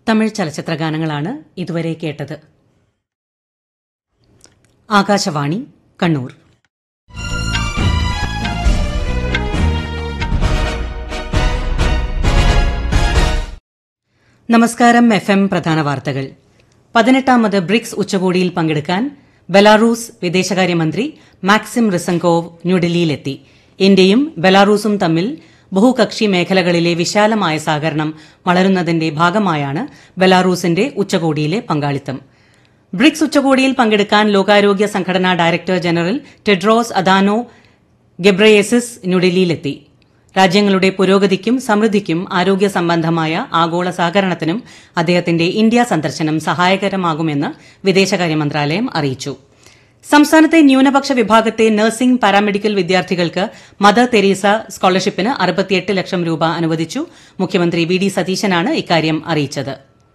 തമിഴ് ചലച്ചിത്ര ഗാനങ്ങളാണ് ഇതുവരെ കേട്ടത് ആകാശവാണി കണ്ണൂർ നമസ്കാരം എഫ് എം പ്രധാന വാർത്തകൾ പതിനെട്ടാമത് ബ്രിക്സ് ഉച്ചകോടിയിൽ പങ്കെടുക്കാൻ ബെലാറൂസ് വിദേശകാര്യമന്ത്രി മാക്സിം റിസങ്കോവ് ന്യൂഡൽഹിയിലെത്തി ഇന്ത്യയും ബെലാറൂസും തമ്മിൽ ബഹുകക്ഷി മേഖലകളിലെ വിശാലമായ സഹകരണം വളരുന്നതിന്റെ ഭാഗമായാണ് ബെലാറൂസിന്റെ ഉച്ചകോടിയിലെ പങ്കാളിത്തം ബ്രിക്സ് ഉച്ചകോടിയിൽ പങ്കെടുക്കാൻ ലോകാരോഗ്യ സംഘടനാ director general Tedros Adhanom Ghebreyesus ന്യൂഡൽഹിയിലെത്തി രാജ്യങ്ങളുടെ പുരോഗതിക്കും സമൃദ്ധിക്കും ആരോഗ്യ സംബന്ധമായ ആഗോള സഹകരണത്തിനും അദ്ദേഹത്തിന്റെ ഇന്ത്യ സന്ദർശനം സഹായകരമാകുമെന്ന് വിദേശകാര്യ മന്ത്രാലയം അറിയിച്ചു സംസ്ഥാനത്തെ ന്യൂനപക്ഷ വിഭാഗത്തെ നഴ്സിംഗ് പാരാമെഡിക്കൽ വിദ്യാർത്ഥികൾക്ക് മദർ തെരേസ സ്കോളർഷിപ്പിന് അറുപത്തിയെട്ട് ലക്ഷം രൂപ അനുവദിച്ചു മുഖ്യമന്ത്രി വി ഡി സതീശനാണ് ഇക്കാര്യം അറിയിച്ചത്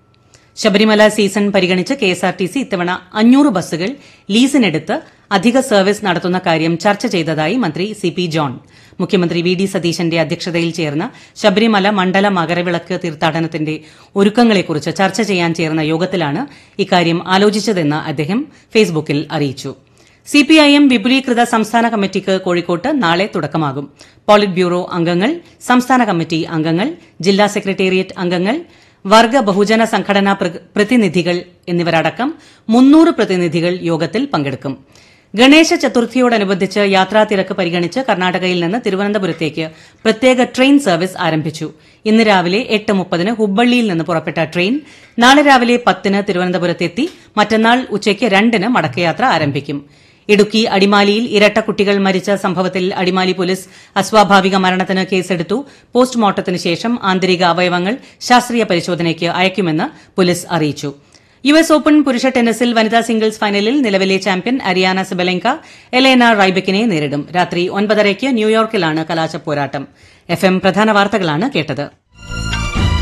ശബരിമല സീസൺ പരിഗണിച്ച് കെഎസ്ആർടിസി ഇത്തവണ അഞ്ഞൂറ് ബസ്സുകൾ ലീസിനെടുത്ത് അധിക സർവീസ് നടത്തുന്ന കാര്യം ചർച്ച ചെയ്തതായി മന്ത്രി സി പി ജോൺ മുഖ്യമന്ത്രി വി ഡി സതീശന്റെ അധ്യക്ഷതയിൽ ചേർന്ന ശബരിമല മണ്ഡല മകരവിളക്ക് തീർത്ഥാടനത്തിന്റെ ഒരുക്കങ്ങളെക്കുറിച്ച് ചർച്ച ചെയ്യാൻ ചേർന്ന യോഗത്തിലാണ് ഇക്കാര്യം ആലോചിച്ചതെന്ന് അദ്ദേഹം ഫേസ്ബുക്കിൽ അറിയിച്ചു സിപിഐഎം വിപുലീകൃത സംസ്ഥാന കമ്മിറ്റിക്ക് കോഴിക്കോട്ട് നാളെ തുടക്കമാകും പോളിറ്റ് ബ്യൂറോ അംഗങ്ങൾ സംസ്ഥാന കമ്മിറ്റി അംഗങ്ങൾ ജില്ലാ സെക്രട്ടേറിയറ്റ് അംഗങ്ങൾ വർഗ ബഹുജന സംഘടനാ പ്രതിനിധികൾ എന്നിവരടക്കം മുന്നൂറ് പ്രതിനിധികൾ യോഗത്തിൽ പങ്കെടുക്കും ഗണേശ ചതുർത്ഥിയോടനുബന്ധിച്ച് യാത്രാ തിരക്ക് പരിഗണിച്ച് കർണാടകയിൽ നിന്ന് തിരുവനന്തപുരത്തേക്ക് പ്രത്യേക ട്രെയിൻ സർവീസ് ആരംഭിച്ചു ഇന്ന് രാവിലെ എട്ട് മുപ്പതിന് ഹുബ്ബള്ളിയിൽ നിന്ന് പുറപ്പെട്ട ട്രെയിൻ നാളെ രാവിലെ പത്തിന് തിരുവനന്തപുരത്തെത്തി മറ്റന്നാൾ ഉച്ചയ്ക്ക് രണ്ടിന് മടക്കയാത്ര ആരംഭിക്കും ഇടുക്കി അടിമാലിയിൽ ഇരട്ട കുട്ടികൾ മരിച്ച സംഭവത്തിൽ അടിമാലി പോലീസ് അസ്വാഭാവിക മരണത്തിന് കേസെടുത്തു പോസ്റ്റ്മോർട്ടത്തിന് ശേഷം ആന്തരിക അവയവങ്ങൾ ശാസ്ത്രീയ പരിശോധനയ്ക്ക് അയക്കുമെന്ന് പോലീസ് അറിയിച്ചു യു എസ് ഓപ്പൺ പുരുഷ ടെന്നീസിൽ വനിതാ സിംഗിൾസ് ഫൈനലിൽ നിലവിലെ ചാമ്പ്യൻ അരിയാന സെബലെങ്ക എലേന റൈബക്കിനെ നേരിടും രാത്രി ഒൻപതരയ്ക്ക് ന്യൂയോർക്കിലാണ് കലാശപ്പോരാട്ടം എഫ് എം പ്രധാന വാർത്തകളാണ് കേട്ടത്